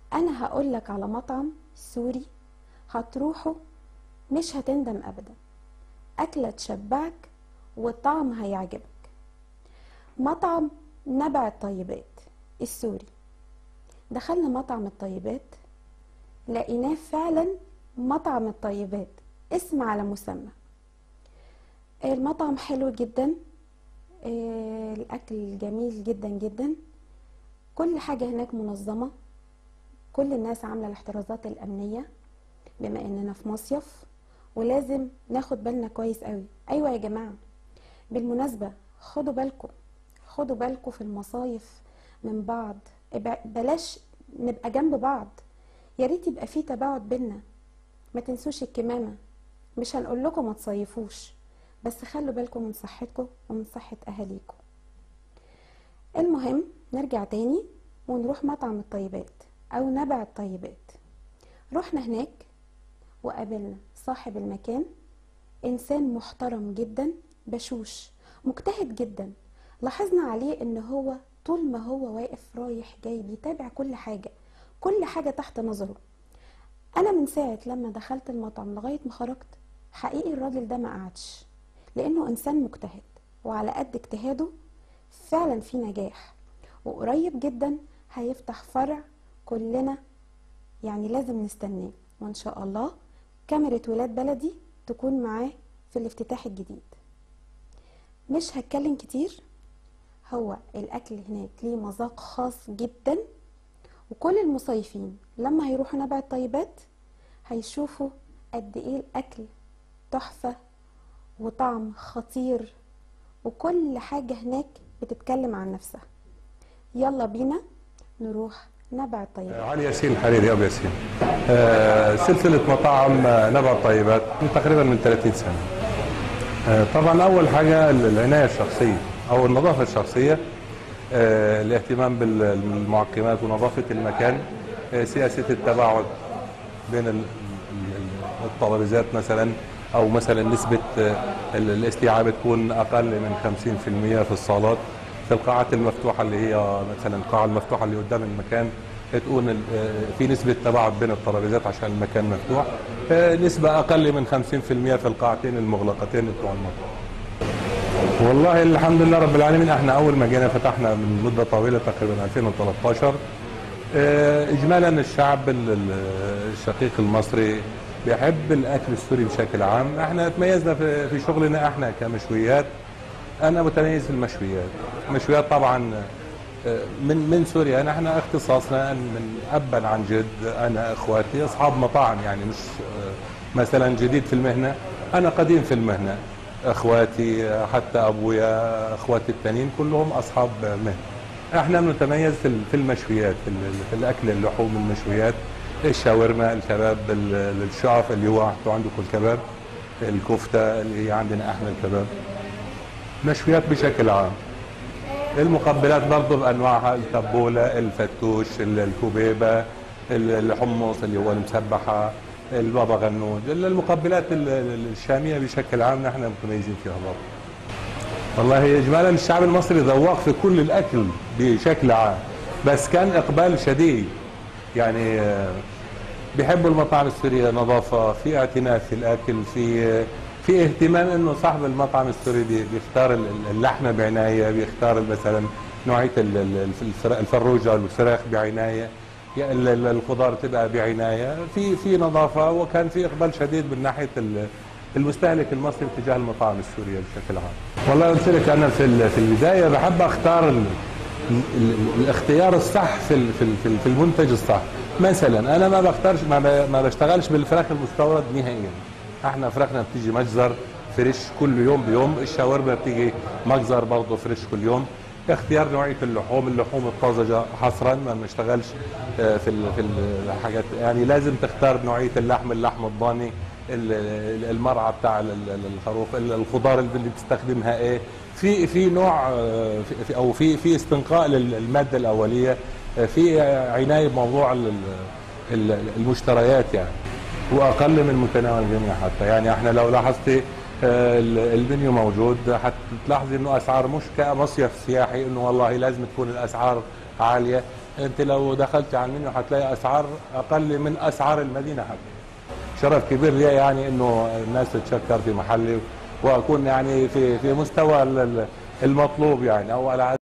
انا هقول لك على مطعم سوري هتروحه مش هتندم ابدا اكله تشبعك والطعم هيعجبك مطعم نبع الطيبات السوري دخلنا مطعم الطيبات لقيناه فعلا مطعم الطيبات اسم على مسمى المطعم حلو جدا آه، الاكل جميل جدا جدا كل حاجة هناك منظمة كل الناس عاملة الاحترازات الأمنية بما إننا في مصيف ولازم ناخد بالنا كويس قوي أيوة يا جماعة بالمناسبة خدوا بالكم خدوا بالكم في المصايف من بعض ابع- بلاش نبقى جنب بعض يا ريت يبقى في تباعد بينا ما تنسوش الكمامة مش هنقول لكم ما تصيفوش بس خلوا بالكم من صحتكم ومن صحة أهاليكم المهم نرجع تاني ونروح مطعم الطيبات أو نبع الطيبات رحنا هناك وقابلنا صاحب المكان إنسان محترم جدا بشوش مجتهد جدا لاحظنا عليه إن هو طول ما هو واقف رايح جاي بيتابع كل حاجة كل حاجة تحت نظره أنا من ساعة لما دخلت المطعم لغاية ما خرجت حقيقي الراجل ده ما قعدش لأنه إنسان مجتهد وعلى قد اجتهاده فعلا في نجاح وقريب جدا هيفتح فرع كلنا يعني لازم نستناه وان شاء الله كاميرا ولاد بلدي تكون معاه في الافتتاح الجديد مش هتكلم كتير هو الاكل هناك ليه مذاق خاص جدا وكل المصيفين لما هيروحوا نبع الطيبات هيشوفوا قد ايه الاكل تحفة وطعم خطير وكل حاجة هناك بتتكلم عن نفسها يلا بينا نروح نبع الطيبات علي ياسين الحريري ابو ياسين آه، سلسله مطاعم آه، نبع الطيبات من تقريبا من 30 سنه آه، طبعا اول حاجه العنايه الشخصيه او النظافه الشخصيه آه، الاهتمام بالمعقمات ونظافه المكان آه، سياسه التباعد بين ال- ال- الطرابيزات مثلا او مثلا نسبه آه، ال- الاستيعاب تكون اقل من 50% في الصالات في القاعات المفتوحه اللي هي مثلا القاعه المفتوحه اللي قدام المكان تكون ال- آه، في نسبه تباعد بين الطرابيزات عشان المكان مفتوح آه، نسبه اقل من 50% في القاعتين المغلقتين بتوع المطعم والله الحمد لله رب العالمين احنا اول ما جينا فتحنا من مده طويله تقريبا 2013 آه، اجمالا الشعب ال- ال- الشقيق المصري بيحب الاكل السوري بشكل عام احنا تميزنا في في شغلنا احنا كمشويات انا متميز في المشويات المشويات طبعا آه، من من سوريا نحن اختصاصنا من ابا عن جد انا اخواتي اصحاب مطاعم يعني مش آه، مثلا جديد في المهنه انا قديم في المهنه اخواتي آه، حتى ابويا اخواتي التانيين كلهم اصحاب مهنه احنا بنتميز في ال- في المشويات في, ال- في الاكل اللحوم المشويات الشاورما الكباب ال- الشعف اللي هو انتوا عندكم الكباب الكفته اللي هي عندنا احنا الكباب مشويات بشكل عام المقبلات برضه بانواعها التبوله الفتوش ال- الكوبيبه ال- الحمص اللي هو المسبحه البابا غنود المقبلات ال- ال- الشاميه بشكل عام نحن متميزين فيها برضه والله اجمالا الشعب المصري ذواق في كل الاكل بشكل عام بس كان اقبال شديد يعني آه، بيحبوا المطاعم السوريه نظافه في اعتناء في الاكل في في اهتمام انه صاحب المطعم السوري بي- بيختار ال- اللحمه بعنايه بيختار مثلا نوعيه ال- ال- الفر- الفروجه والفراخ بعنايه يا ال- ال- الخضار تبقى بعنايه في في نظافه وكان في اقبال شديد من ناحيه ال- المستهلك المصري تجاه المطاعم السوريه بشكل عام. والله قلت لك انا في ال- في البدايه بحب اختار ال ال ال الاختيار الصح في ال- في ال- في ال- في المنتج الصح. مثلا انا ما بختارش ما, ب- ما بشتغلش بالفراخ المستورد نهائيا. احنا فراخنا بتيجي مجزر فريش كل يوم بيوم، الشاورما بتيجي مجزر برضه فريش كل يوم. اختيار نوعيه اللحوم، اللحوم الطازجه حصرا ما بنشتغلش آه، في ال- في الحاجات يعني لازم تختار نوعيه اللحم اللحم الضاني ال- ال- المرعى بتاع ال- ال- الخروف ال- الخضار اللي بتستخدمها ايه في في نوع آه، في- في او في في استنقاء للماده الاوليه آه، في عنايه بموضوع ال- ال- ال- المشتريات يعني واقل من متناول الجميع حتى يعني احنا لو لاحظتي آه، ال- المنيو موجود هتلاحظي انه اسعار مش كمصيف سياحي انه والله لازم تكون الاسعار عاليه انت لو دخلت على المنيو هتلاقي اسعار اقل من اسعار المدينه حتى شرف كبير لي يعني انه الناس تتشكر في محلي واكون يعني في في مستوى ال- ال- المطلوب يعني او على